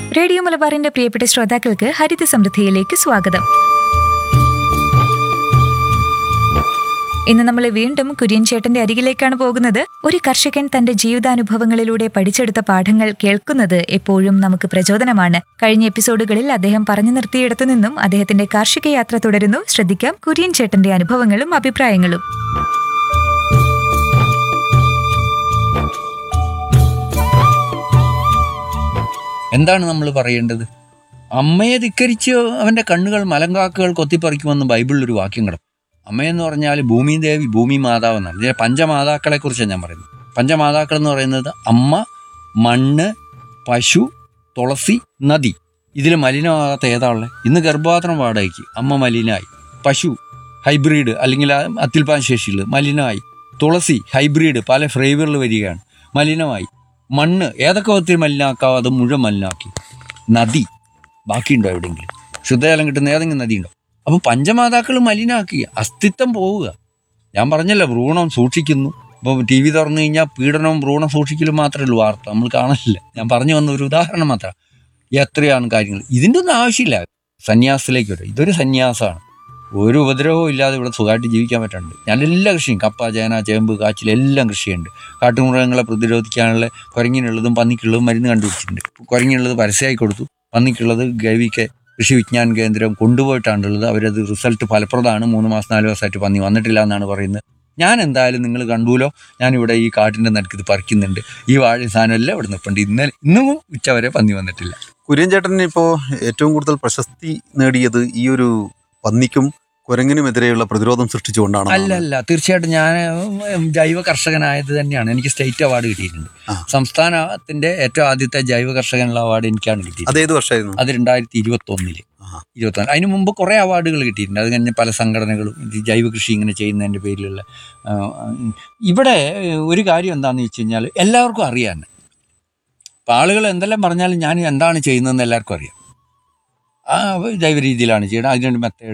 Radio മലബാറിന്റെ പ്രിയപ്പെട്ട ശ്രോതാക്കൾക്ക് ഹരിത സമൃദ്ധിയിലേക്ക് സ്വാഗതം ഇന്ന് നമ്മൾ വീണ്ടും കുര്യൻ ചേട്ടന്റെ അരികിലേക്കാണ് പോകുന്നത് ഒരു കർഷകൻ തന്റെ ജീവിതാനുഭവങ്ങളിലൂടെ പഠിച്ചെടുത്ത പാഠങ്ങൾ കേൾക്കുന്നത് എപ്പോഴും നമുക്ക് പ്രചോദനമാണ് കഴിഞ്ഞ എപ്പിസോഡുകളിൽ അദ്ദേഹം പറഞ്ഞു നിർത്തിയിടത്തു നിന്നും അദ്ദേഹത്തിന്റെ കാർഷിക യാത്ര തുടരുന്നു ശ്രദ്ധിക്കാം കുര്യൻ ചേട്ടന്റെ അനുഭവങ്ങളും അഭിപ്രായങ്ങളും എന്താണ് നമ്മൾ പറയേണ്ടത് അമ്മയെ ധിക്കരിച്ച് അവൻ്റെ കണ്ണുകൾ മലങ്കാക്കുകൾ കൊത്തിപ്പറിക്കുമെന്ന് ബൈബിളിൽ ഒരു വാക്യം കിടക്കും അമ്മയെന്ന് പറഞ്ഞാൽ ഭൂമി ദേവി ഭൂമി മാതാവ് എന്നാണ് ഇതിലെ പഞ്ചമാതാക്കളെ കുറിച്ചാണ് ഞാൻ പറയുന്നത് പഞ്ചമാതാക്കൾ എന്ന് പറയുന്നത് അമ്മ മണ്ണ് പശു തുളസി നദി ഇതിൽ മലിനമാകാത്ത ഏതാ ഉള്ളത് ഇന്ന് ഗർഭപാത്രം വാടകയ്ക്ക് അമ്മ മലിനായി പശു ഹൈബ്രിഡ് അല്ലെങ്കിൽ ആ അത്യുൽപാദന ശേഷിയിൽ മലിനമായി തുളസി ഹൈബ്രിഡ് പല ഫ്ലേവറിൽ വരികയാണ് മലിനമായി മണ്ണ് ഏതൊക്കെ വിധത്തിൽ മലിനാക്കാവോ അത് മുഴുവൻ മലിനാക്കി നദി ബാക്കിയുണ്ടോ എവിടെയെങ്കിലും ശുദ്ധജലം കിട്ടുന്ന ഏതെങ്കിലും നദി ഉണ്ടോ അപ്പോൾ പഞ്ചമാതാക്കൾ മലിനാക്കി അസ്തിത്വം പോവുക ഞാൻ പറഞ്ഞല്ലോ ഭ്രൂണം സൂക്ഷിക്കുന്നു ഇപ്പോൾ ടി വി തുറന്നു കഴിഞ്ഞാൽ പീഡനവും ഭ്രൂണം സൂക്ഷിക്കലും മാത്രമേ ഉള്ളൂ വാർത്ത നമ്മൾ കാണലില്ല ഞാൻ പറഞ്ഞു വന്ന ഒരു ഉദാഹരണം മാത്രം എത്രയാണ് കാര്യങ്ങൾ ഇതിൻ്റെ ഒന്നും ആവശ്യമില്ല സന്യാസത്തിലേക്ക് വരും ഇതൊരു സന്യാസമാണ് ഒരു ഉപദ്രവവും ഇല്ലാതെ ഇവിടെ സുഖമായിട്ട് ജീവിക്കാൻ പറ്റുന്നുണ്ട് ഞാൻ എല്ലാ കൃഷിയും കപ്പ ചേന ചേമ്പ് കാച്ചിൽ എല്ലാം കൃഷിയുണ്ട് കാട്ടുമൃഗങ്ങളെ പ്രതിരോധിക്കാനുള്ള കുരങ്ങിനുള്ളതും പന്നിക്കുള്ളതും മരുന്ന് കണ്ടുപിടിച്ചിട്ടുണ്ട് കുരങ്ങിനുള്ളത് പരസ്യമായി കൊടുത്തു പന്നിക്കുള്ളത് ഗവിക്ക് കൃഷി വിജ്ഞാന കേന്ദ്രം കൊണ്ടുപോയിട്ടാണുള്ളത് അവരത് റിസൾട്ട് ഫലപ്രദമാണ് മൂന്ന് മാസം നാല് മാസമായിട്ട് പന്നി വന്നിട്ടില്ല എന്നാണ് പറയുന്നത് ഞാൻ എന്തായാലും നിങ്ങൾ കണ്ടുല്ലോ ഞാനിവിടെ ഈ കാട്ടിൻ്റെ നടുക്ക് ഇത് പറിക്കുന്നുണ്ട് ഈ വാഴ സാധനം എല്ലാം ഇവിടെ നിൽപ്പുണ്ട് ഇന്നലെ ഇന്നും ഉച്ചവരെ പന്നി വന്നിട്ടില്ല കുര്യൻ ചേട്ടൻ ഇപ്പോൾ ഏറ്റവും കൂടുതൽ പ്രശസ്തി നേടിയത് ഈ ഒരു പന്നിക്കും കുരങ്ങിനുമെതിരെയുള്ള പ്രതിരോധം സൃഷ്ടിച്ചുകൊണ്ടാണ് അല്ല അല്ല തീർച്ചയായിട്ടും ഞാൻ ഉം, ജൈവ കർഷകനായത് തന്നെയാണ് എനിക്ക് സ്റ്റേറ്റ് അവാർഡ് കിട്ടിയിട്ടുണ്ട് ആ. സംസ്ഥാനത്തിന്റെ ഏറ്റവും ആദ്യത്തെ ജൈവ കർഷകനുള്ള അവാർഡ് എനിക്കാണ് കിട്ടിയത് അതേത് വർഷമായിരുന്നു അത് രണ്ടായിരത്തി ഇരുപത്തി ഒന്നില് ആഹാ. ഇരുപത്തി അതിന് മുമ്പ് കുറേ അവാർഡുകൾ കിട്ടിയിട്ടുണ്ട് അത് കഴിഞ്ഞ് പല സംഘടനകളും ഇത് ജൈവ കൃഷി ഇങ്ങനെ ചെയ്യുന്നതിൻ്റെ പേരിലുള്ള ആ, ഇവിടെ ഒരു കാര്യം എന്താണെന്ന് വെച്ച് കഴിഞ്ഞാൽ എല്ലാവർക്കും അറിയാൻ ഇപ്പം ആളുകൾ എന്തെല്ലാം പറഞ്ഞാലും ഞാൻ എന്താണ് ചെയ്യുന്നതെന്ന് എല്ലാവർക്കും അറിയാം ആ ജൈവ രീതിയിലാണ് ചെയ്യണം അതിനുവേണ്ടി മെത്തേഡ്